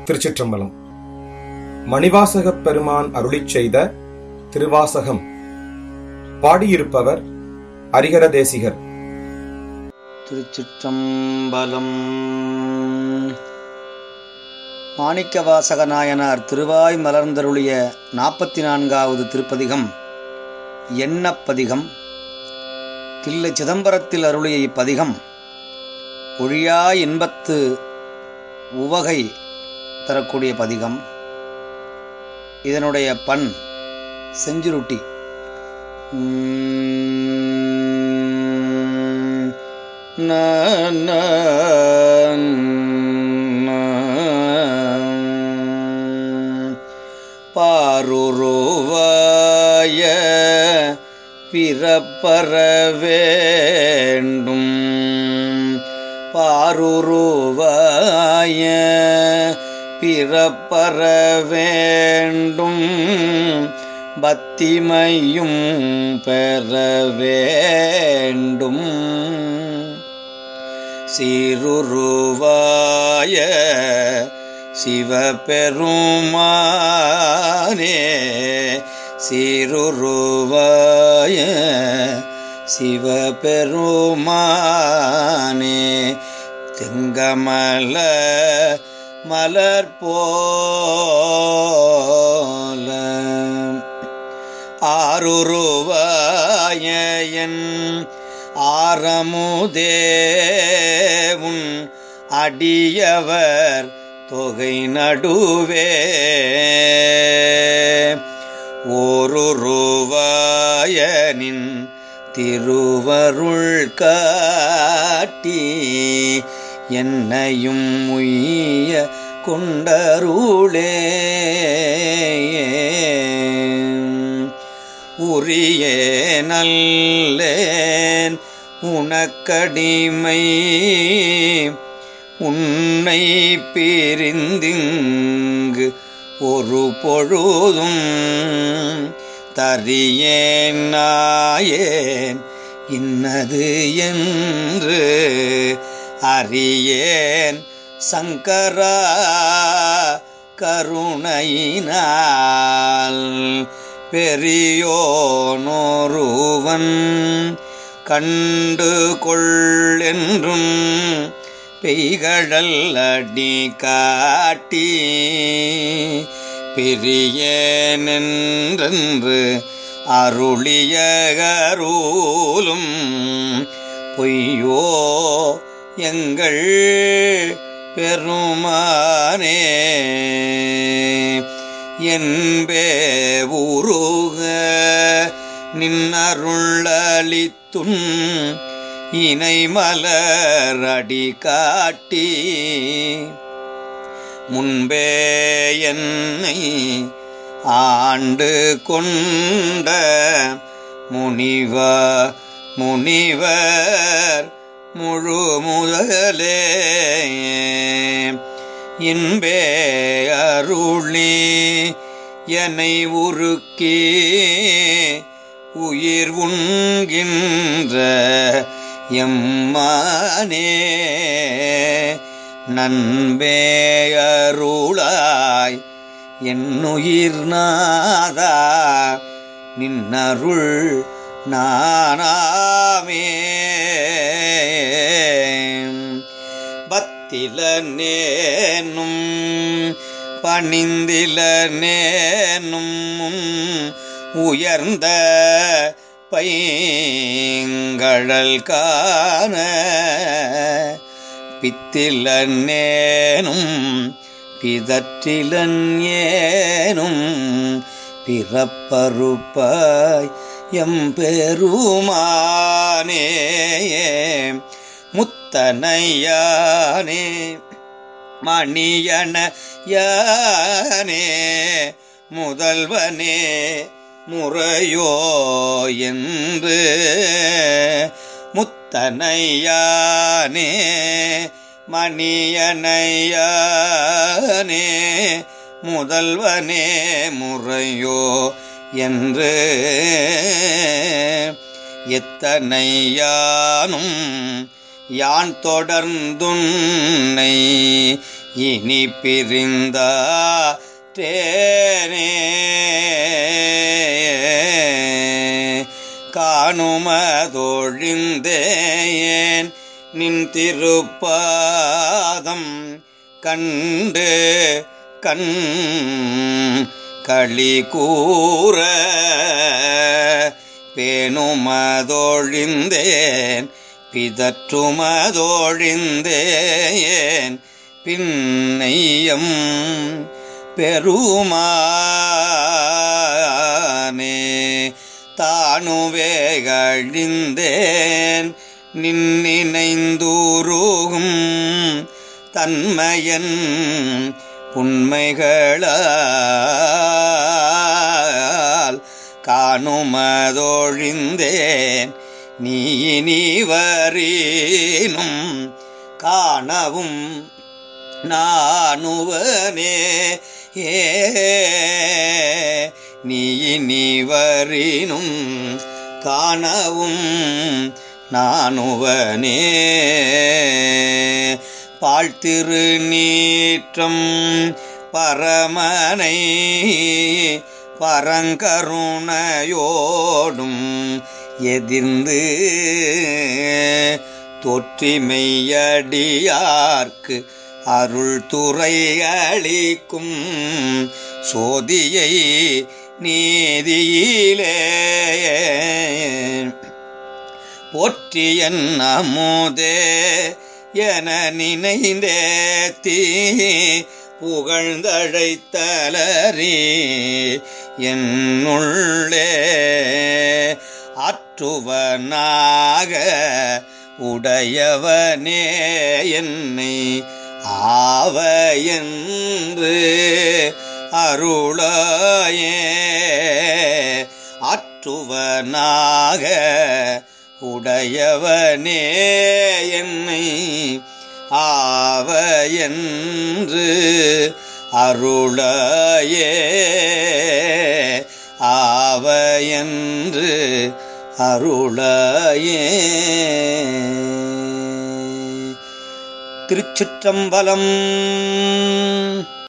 திருச்சிற்றம்பலம் மணிவாசகப் பெருமான் அருளிச் செய்த திருவாசகம் பாடியிருப்பவர் அரிகர தேசிகர் திருச்சிற்றம்பலம் மாணிக்கவாசக நாயனார் திருவாய் மலர்ந்தருளிய நாற்பத்தி நான்காவது திருப்பதிகம் எண்ணப்பதிகம் தில்லை சிதம்பரத்தில் அருளிய இப்பதிகம் ஒழியா இன்பத்து உவகை தரக்கூடிய பதிகம் இதனுடைய பண் செஞ்சுருட்டி உம், ந, ந, ந. பாருருவாய பிறப்பற வேண்டும் பாருருவாய பிறப்பற வேண்டும் பத்திமையும் பெற வேண்டும் சீருருவாய சிவபெருமானே சீருருவாய சிவபெருமானே தெங்கமல மலர் போல ஆருருவாயன் ஆரமுதேவுன் அடியவர் தொகை நடுவே ஓருருவாயனின் திருவருள் காட்டி என்னையும் உய்ய கொண்டருளே உரியே நல்லேன் உனக்கடிமை உன்னை பிரிந்திங்கு ஒரு பொழுதும் தரியேன் நாயேன் இன்னது என்று அறியேன் சங்கரா கருணையினால் பெரியோனொருவன் கண்டு கொள்ளென்றும் பெய்கடல் அடி காட்டி பிரியேனென்றென்று அருளிய கருளும் பொய்யோ எங்கள் பெருமானே என்பே உருக நின்னருளளித்துன் இணை மலரடி காட்டி முன்பே என்னை ஆண்டு கொண்ட முனிவ முனிவர் முழு முதலே இன்பே அருளி என்னை உருக்கி உயிர் உண்கின்ற எம்மானே நண்பே அருளாய் என்னுயிர் நாதா நின்னருள் நானாமே பத்தில நேனும் பணிந்தில நேனும் உயர்ந்த பைங்கழல் காண பித்திலன்னேனும் பிதற்றிலன் ஏனும் பிறப்பருப்பாய் எம்பெருமானே முத்தனையானே மணியன யானே முதல்வனே முறையோ என்று முத்தனையானே மணியனையானே முதல்வனே முறையோ என்று எத்தனையானும் யான் தொடர்ந்துன்னை இனி பிரிந்தா தேனே காணுமதொழிந்தேன் நின் திருப்பாதம் கண்டு கண் களி கூற பேணுமதொழிந்தேன் பிதற்றுமதொழிந்தேன் பின்னையம் பெருமானே தானுவேகழிந்தேன் நின்னினைந்தூருகும் தன்மையன் புண்மைகளால் காணுமதொழிந்தேன் நீ இனி வரீனும் காணவும் நானுவனே ஏ நீ இனி வரீனும் காணவும் நானுவனே பாழ்த்திரு நீற்றம் பரமனை பரங்கருணையோடும் எதிர்ந்து தொற்றிமையடியார்க்கு அருள் துறை அளிக்கும் சோதியை நீதியிலே போற்றியன் அமுதே என நினைந்தேத்தி புகழ்ந்தழைத்தலறி என்னுள்ளே ஆற்றுவனாக உடையவனே என்னை ஆவ என்று அருளாயே ஆற்றுவனாக உடையவனே என்னை ஆவ என்று அருளாயே ஆவ என்று அருளாயே திருச்சிற்றம்பலம்